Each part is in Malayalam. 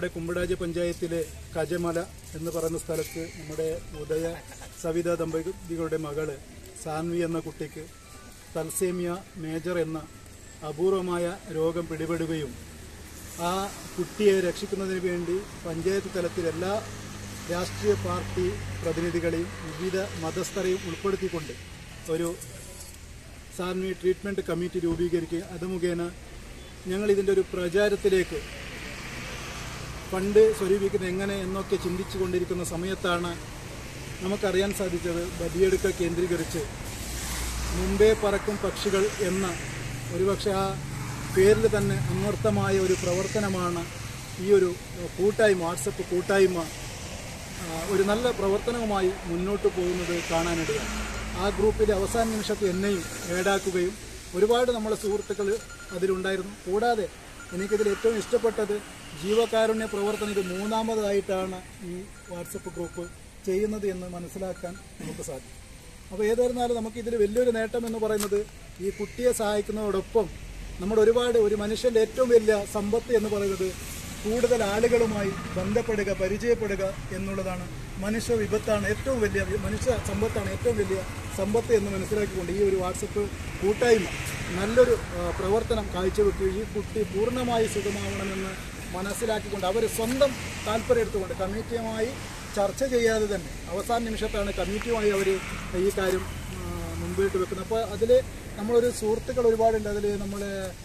നമ്മുടെ കുമ്പടാജി പഞ്ചായത്തിലെ കജമല എന്ന് പറയുന്ന സ്ഥലത്ത് നമ്മുടെ ഉദയ സവിത ദമ്പതികളുടെ മകള് സാൻവി എന്ന കുട്ടിക്ക് തൽസേമിയ മേജർ എന്ന അപൂർവമായ രോഗം പിടിപെടുകയും ആ കുട്ടിയെ രക്ഷിക്കുന്നതിന് വേണ്ടി പഞ്ചായത്ത് തലത്തിൽ എല്ലാ രാഷ്ട്രീയ പാർട്ടി പ്രതിനിധികളെയും വിവിധ മതസ്ഥരെയും ഉൾപ്പെടുത്തിക്കൊണ്ട് ഒരു സാൻവി ട്രീറ്റ്മെൻറ്റ് കമ്മിറ്റി രൂപീകരിക്കുകയും അത് മുഖേന ഞങ്ങൾ ഇതിൻ്റെ ഒരു പ്രചാരത്തിലേക്ക് ഫണ്ട് സ്വരൂപിക്കുന്നത് എങ്ങനെ എന്നൊക്കെ ചിന്തിച്ചു കൊണ്ടിരിക്കുന്ന സമയത്താണ് നമുക്കറിയാൻ സാധിച്ചത് ബദിയെടുക്ക കേന്ദ്രീകരിച്ച് മുമ്പേ പറക്കും പക്ഷികൾ എന്ന ഒരുപക്ഷെ ആ പേരിൽ തന്നെ അന്വർത്ഥമായ ഒരു പ്രവർത്തനമാണ് ഈ ഒരു കൂട്ടായ്മ വാട്സപ്പ് കൂട്ടായ്മ ആ, ഒരു നല്ല പ്രവർത്തനവുമായി മുന്നോട്ട് പോകുന്നത് കാണാനിടയാണ് ആ ഗ്രൂപ്പിലെ അവസാന നിമിഷത്തിൽ എന്നെയും ഏടാക്കുകയും ഒരുപാട് നമ്മളെ സുഹൃത്തുക്കൾ അതിലുണ്ടായിരുന്നു കൂടാതെ എനിക്കിതിൽ ഏറ്റവും ഇഷ്ടപ്പെട്ടത് ജീവകാരുണ്യ പ്രവർത്തനം ഇത് മൂന്നാമതായിട്ടാണ് ഈ വാട്സപ്പ് ഗ്രൂപ്പ് ചെയ്യുന്നത് എന്ന് മനസ്സിലാക്കാൻ നമുക്ക് സാധിക്കും അപ്പോൾ ഏതായിരുന്നാലും നമുക്ക് ഇതിൽ വലിയൊരു നേട്ടം എന്ന് പറയുന്നത് ഈ കുട്ടിയെ സഹായിക്കുന്നതോടൊപ്പം നമ്മുടെ ഒരുപാട് ഒരു മനുഷ്യൻ്റെ ഏറ്റവും വലിയ സമ്പത്ത് എന്ന് പറയുന്നത് കൂടുതൽ ആളുകളുമായി ബന്ധപ്പെടുക പരിചയപ്പെടുക എന്നുള്ളതാണ് മനുഷ്യ വിപത്താണ് ഏറ്റവും വലിയ മനുഷ്യ സമ്പത്താണ് ഏറ്റവും വലിയ സമ്പത്ത് എന്ന് മനസ്സിലാക്കിക്കൊണ്ട് ഈ ഒരു വാട്സപ്പ് കൂട്ടായ്മ നല്ലൊരു ആ, പ്രവർത്തനം കാഴ്ചവെക്കുകയും ഈ കുട്ടി പൂർണ്ണമായി സുഖമാവണമെന്ന് മനസ്സിലാക്കിക്കൊണ്ട് അവർ സ്വന്തം താല്പര്യം എടുത്തുകൊണ്ട് കമ്മിറ്റിയുമായി ചർച്ച ചെയ്യാതെ തന്നെ അവസാന നിമിഷത്താണ് കമ്മിറ്റിയുമായി അവർ ഈ കാര്യം ആ, മുൻപോട്ട് വെക്കുന്നത് അപ്പോൾ അതിൽ നമ്മളൊരു സുഹൃത്തുക്കൾ ഒരുപാടുണ്ട് അതിൽ നമ്മൾ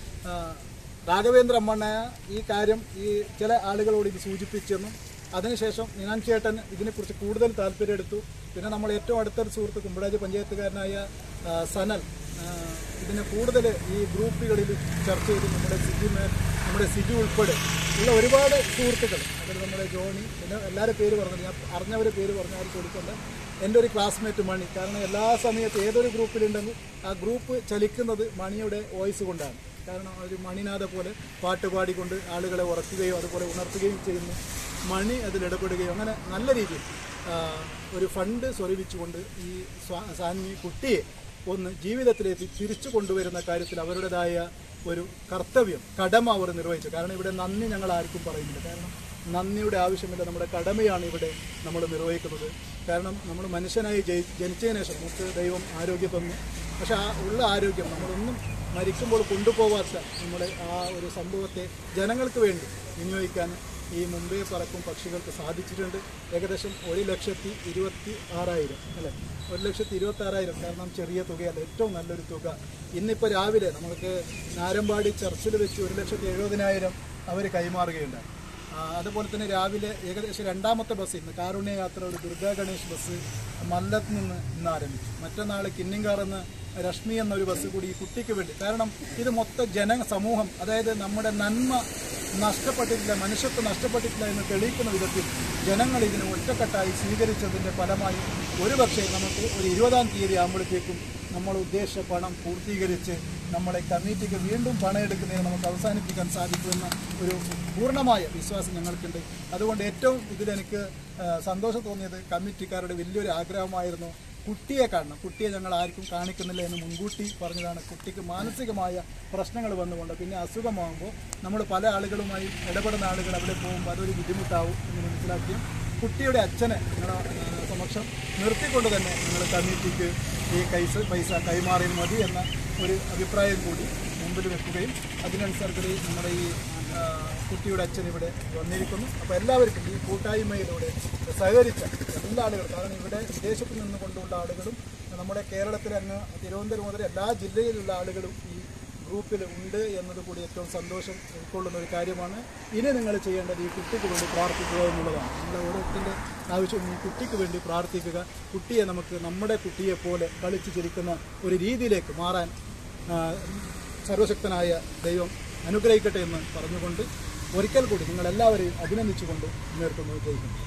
രാഘവേന്ദ്ര അമ്മണ്ണ ഈ കാര്യം ഈ ചില ആളുകളോട് ഇത് സൂചിപ്പിച്ചെന്നും അതിനുശേഷം നിനാൻ ചേട്ടൻ ഇതിനെക്കുറിച്ച് കൂടുതൽ താല്പര്യം എടുത്തു പിന്നെ നമ്മൾ ഏറ്റവും അടുത്തൊരു സുഹൃത്ത് കുമ്പടാജി പഞ്ചായത്തുകാരനായ ആ, സനൽ ആ, ഇതിനെ കൂടുതൽ ഈ ഗ്രൂപ്പുകളിൽ ചർച്ച ചെയ്ത് നമ്മുടെ സിജു മേൽ നമ്മുടെ സിജു ഉൾപ്പെടെ ഉള്ള ഒരുപാട് സുഹൃത്തുക്കൾ അതിൽ നമ്മുടെ ജോണി പിന്നെ എല്ലാവരും പേര് പറഞ്ഞു ഞാൻ അറിഞ്ഞവരെ പേര് പറഞ്ഞു അവർ കൊടുക്കേണ്ട എൻ്റെ ഒരു ക്ലാസ്മേറ്റ് മണി കാരണം എല്ലാ സമയത്തും ഏതൊരു ഗ്രൂപ്പിലുണ്ടെങ്കിൽ ആ ഗ്രൂപ്പ് ചലിക്കുന്നത് മണിയുടെ വോയിസ് കൊണ്ടാണ് കാരണം ഒരു മണിനാഥ പോലെ പാട്ട് പാടിക്കൊണ്ട് ആളുകളെ ഉറക്കുകയും അതുപോലെ ഉണർത്തുകയും ചെയ്യുന്നു മണി അതിൽ ഇടപെടുകയും അങ്ങനെ നല്ല രീതിയിൽ ആ, ഒരു ഫണ്ട് സ്വരൂപിച്ചുകൊണ്ട് ഈ സ്വാ- സാൻവി കുട്ടിയെ ഒന്ന് ജീവിതത്തിലേക്ക് തിരിച്ചു കൊണ്ടുവരുന്ന കാര്യത്തിൽ അവരുടേതായ ഒരു കർത്തവ്യം കടമ അവർ നിർവഹിച്ചു കാരണം ഇവിടെ നന്ദി ഞങ്ങൾ ആർക്കും പറയുന്നില്ല കാരണം നന്ദിയുടെ ആവശ്യമില്ല നമ്മുടെ കടമയാണ് ഇവിടെ നമ്മൾ നിർവഹിക്കുന്നത് കാരണം നമ്മൾ മനുഷ്യനായി ജയി- ജനിച്ചതിന് ശേഷം നമുക്ക് ദൈവം ആരോഗ്യം തന്നു പക്ഷെ ആ ഉള്ള ആരോഗ്യം നമ്മളൊന്നും മരിക്കുമ്പോൾ കൊണ്ടുപോകാത്ത നമ്മുടെ ആ ഒരു സംഭവത്തെ ജനങ്ങൾക്ക് വേണ്ടി വിനിയോഗിക്കാൻ ഈ മുംബൈ പറക്കും പക്ഷികൾക്ക് സാധിച്ചിട്ടുണ്ട് ഏകദേശം ഒരു ലക്ഷത്തി ഇരുപത്തി ആറായിരം അല്ലേ ഒരു ലക്ഷത്തി ഇരുപത്തി ആറായിരം കാരണം ചെറിയ തുകയല്ല ഏറ്റവും നല്ലൊരു തുക ഇന്നിപ്പോൾ രാവിലെ നമുക്ക് നാരമ്പാടി ചർച്ചിൽ വെച്ച് ഒരു ലക്ഷത്തി എഴുപതിനായിരം അവർ കൈമാറുകയുണ്ടായി ആ, അതുപോലെ തന്നെ രാവിലെ ഏകദേശം രണ്ടാമത്തെ ബസ് ഇന്ന് കാരുണ്യ യാത്ര ഒരു ദുർഗാ ഗണേഷ് ബസ് മല്ലത്ത് നിന്ന് ഇന്ന് ആരംഭിച്ചു മറ്റന്നാൾ കിന്നിങ്കാർ എന്ന രശ്മി എന്നൊരു ബസ് കൂടി ഈ കുട്ടിക്ക് വേണ്ടി കാരണം ഇത് മൊത്തം ജന സമൂഹം അതായത് നമ്മുടെ നന്മ നഷ്ടപ്പെട്ടിട്ടില്ല മനുഷ്യത്വം നഷ്ടപ്പെട്ടിട്ടില്ല എന്ന് തെളിയിക്കുന്ന വിധത്തിൽ ജനങ്ങൾ ഇതിനെ ഒറ്റക്കെട്ടായി സ്വീകരിച്ചതിൻ്റെ ഫലമായി ഒരുപക്ഷെ നമുക്ക് ഒരു ഇരുപതാം തീയതി ആകുമ്പോഴത്തേക്കും നമ്മൾ ഉദ്ദേശിച്ച പണം പൂർത്തീകരിച്ച് നമ്മളെ കമ്മിറ്റിക്ക് വീണ്ടും പണം എടുക്കുന്നതിന് നമുക്ക് അവസാനിപ്പിക്കാൻ സാധിക്കുമെന്ന ഒരു പൂർണ്ണമായ വിശ്വാസം ഞങ്ങൾക്കുണ്ട് അതുകൊണ്ട് ഏറ്റവും ഇതിലെനിക്ക് ആ, സന്തോഷം തോന്നിയത് കമ്മിറ്റിക്കാരുടെ വലിയൊരു ആഗ്രഹമായിരുന്നു കുട്ടിയെ കാണണം കുട്ടിയെ ഞങ്ങൾ ആർക്കും കാണിക്കുന്നില്ല എന്ന് മുൻകൂട്ടി പറഞ്ഞതാണ് കുട്ടിക്ക് മാനസികമായ പ്രശ്നങ്ങൾ വന്നുകൊണ്ട് പിന്നെ അസുഖമാകുമ്പോൾ നമ്മൾ പല ആളുകളുമായി ഇടപെടുന്ന ആളുകൾ അവിടെ പോകുമ്പോൾ അതൊരു ബുദ്ധിമുട്ടാവും എന്ന് മനസ്സിലാക്കിയും കുട്ടിയുടെ അച്ഛനെ നിങ്ങളുടെ ആ, സമക്ഷം നിർത്തിക്കൊണ്ട് തന്നെ നിങ്ങൾ കമ്മിറ്റിക്ക് ഈ കൈസ പൈസ കൈമാറിയാൽ മതി എന്ന ഒരു അഭിപ്രായം കൂടി മുമ്പിൽ വെക്കുകയും അതിനനുസരിച്ച് നമ്മുടെ ഈ ആ, കുട്ടിയുടെ അച്ഛൻ ഇവിടെ വന്നിരിക്കുന്നു അപ്പോൾ എല്ലാവർക്കും ഈ കൂട്ടായ്മയിലൂടെ സഹകരിച്ച എല്ലാ ആളുകളും കാരണം ഇവിടെ വിദേശത്ത് നിന്ന് കൊണ്ടുള്ള ആളുകളും നമ്മുടെ കേരളത്തിലെ അങ്ങ് തിരുവനന്തപുരം മുതൽ എല്ലാ ജില്ലയിലുള്ള ആളുകളും ഈ ഗ്രൂപ്പിൽ ഉണ്ട് എന്നത് കൂടി ഏറ്റവും സന്തോഷം ഉൾക്കൊള്ളുന്ന ഒരു കാര്യമാണ് ഇനി നിങ്ങൾ ചെയ്യേണ്ടത് ഈ കുട്ടിക്ക് വേണ്ടി പ്രാർത്ഥിക്കുക എന്നുള്ളതാണ് നമ്മൾ ഓരോരുത്തരുടെ ആവശ്യം ഈ കുട്ടിക്ക് വേണ്ടി പ്രാർത്ഥിക്കുക കുട്ടിയെ നമുക്ക് നമ്മുടെ കുട്ടിയെ പോലെ കളിച്ചു ചിരിക്കുന്ന ഒരു രീതിയിലേക്ക് മാറാൻ ആ, സർവശക്തനായ ദൈവം അനുഗ്രഹിക്കട്ടെ എന്ന് പറഞ്ഞുകൊണ്ട് ഒരിക്കൽ കൂടി നിങ്ങളെല്ലാവരെയും അഭിനന്ദിച്ചുകൊണ്ട് നിർത്തുന്നു ജയിക്കുന്നു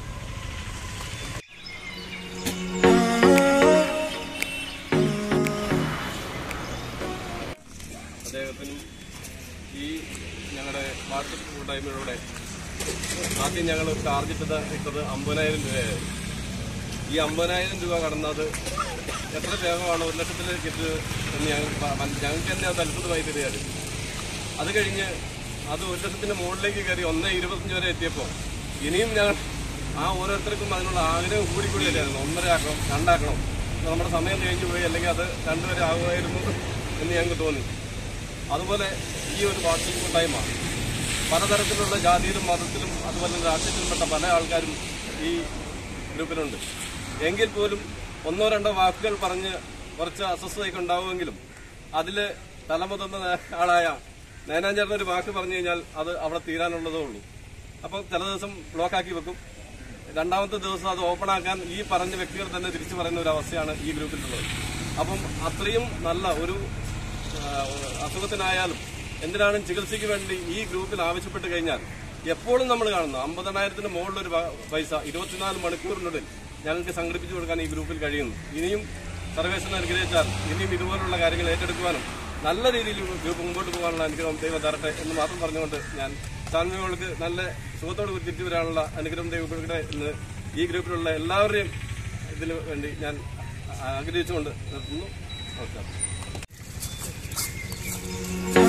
അദ്ദേഹത്തിനും ഈ ഞങ്ങളുടെ വാട്സപ്പ് കൂട്ടായ്മയുടെ ആദ്യം ഞങ്ങൾ ഒരു ടാർഗറ്റ് ഇട്ടത് ഇട്ടത് അമ്പതിനായിരം രൂപയായിരുന്നു ഈ അമ്പതിനായിരം രൂപ കടന്നത് എത്ര വേഗമാണ് ഒരു ലക്ഷത്തിലേക്ക് എത്തുക എന്ന് ഞങ്ങൾ പ- മന- ഞങ്ങൾക്ക് തന്നെ അത് അത്ഭുതമായി തരികയായിരുന്നു അത് കഴിഞ്ഞ് അത് ഒരു ലക്ഷത്തിന്റെ മുകളിലേക്ക് കയറി ഒന്ന് ഇരുപത്തഞ്ച് വരെ എത്തിയപ്പോൾ ഇനിയും ഞങ്ങൾ ആ ഓരോരുത്തർക്കും അതിനുള്ള ആഗ്രഹം കൂടി കൂടി വരികയായിരുന്നു ഒന്നര ആക്കണം രണ്ടാക്കണം നമ്മുടെ സമയം കഴിഞ്ഞു പോയി അല്ലെങ്കിൽ അത് രണ്ടുവരെ ആകുമായിരുന്നു എന്ന് ഞങ്ങൾക്ക് തോന്നി അതുപോലെ ഈ ഒരു വാട്സപ്പ് കൂട്ടായ്മ പലതരത്തിലുള്ള ജാതിയിലും മതത്തിലും അതുപോലെ തന്നെ രാഷ്ട്രീയത്തിൽപ്പെട്ട പല ആൾക്കാരും ഈ ഗ്രൂപ്പിലുണ്ട് എങ്കിൽ പോലും ഒന്നോ രണ്ടോ വാക്കുകൾ പറഞ്ഞ് കുറച്ച് അസ്വസ്ഥതയൊക്കെ ഉണ്ടാവുമെങ്കിലും അതിൽ തലമുതിർന്ന ആളായ നയനാഞ്ചേട്ടൻ ഒരു വാക്ക് പറഞ്ഞു കഴിഞ്ഞാൽ അത് അവിടെ തീരാനുള്ളതേ ഉള്ളൂ അപ്പം ചില ദിവസം ബ്ലോക്കാക്കി വെക്കും രണ്ടാമത്തെ ദിവസം അത് ഓപ്പൺ ആക്കാൻ ഈ പറഞ്ഞ വ്യക്തികൾ തന്നെ തിരിച്ചു പറയുന്ന ഒരു അവസ്ഥയാണ് ഈ ഗ്രൂപ്പിലുള്ളത് അപ്പം അത്രയും നല്ല ഒരു ആ, അസുഖത്തിനായാലും എന്തിനാണ് ചികിത്സയ്ക്ക് വേണ്ടി ഈ ഗ്രൂപ്പിൽ ആവശ്യപ്പെട്ട് കഴിഞ്ഞാൽ എപ്പോഴും നമ്മൾ കാണുന്നു അമ്പതെണ്ണായിരത്തിന് മുകളിലൊരു പ- പൈസ ഇരുപത്തിനാല് മണിക്കൂറിനുള്ളിൽ ഞങ്ങൾക്ക് സംഘടിപ്പിച്ചു കൊടുക്കാൻ ഈ ഗ്രൂപ്പിൽ കഴിയുന്നു ഇനിയും സർവേശ്വരൻ അനുഗ്രഹിച്ചാൽ ഇനിയും ഇതുപോലുള്ള കാര്യങ്ങൾ ഏറ്റെടുക്കുവാനും നല്ല രീതിയിൽ ഗ്രൂപ്പ് മുമ്പോട്ട് പോകാനുള്ള അനുഗ്രഹം ദൈവം തരട്ടെ എന്ന് മാത്രം പറഞ്ഞുകൊണ്ട് ഞാൻ സാൻവികൾക്ക് നല്ല സുഖത്തോട് കൂടി തിരിച്ചു വരാനുള്ള അനുഗ്രഹം ദൈവം കൊടുക്കട്ടെ എന്ന് ഈ ഗ്രൂപ്പിലുള്ള എല്ലാവരുടെയും ഇതിനു വേണ്ടി ഞാൻ ആഗ്രഹിച്ചുകൊണ്ട് നിർത്തുന്നു നമസ്കാരം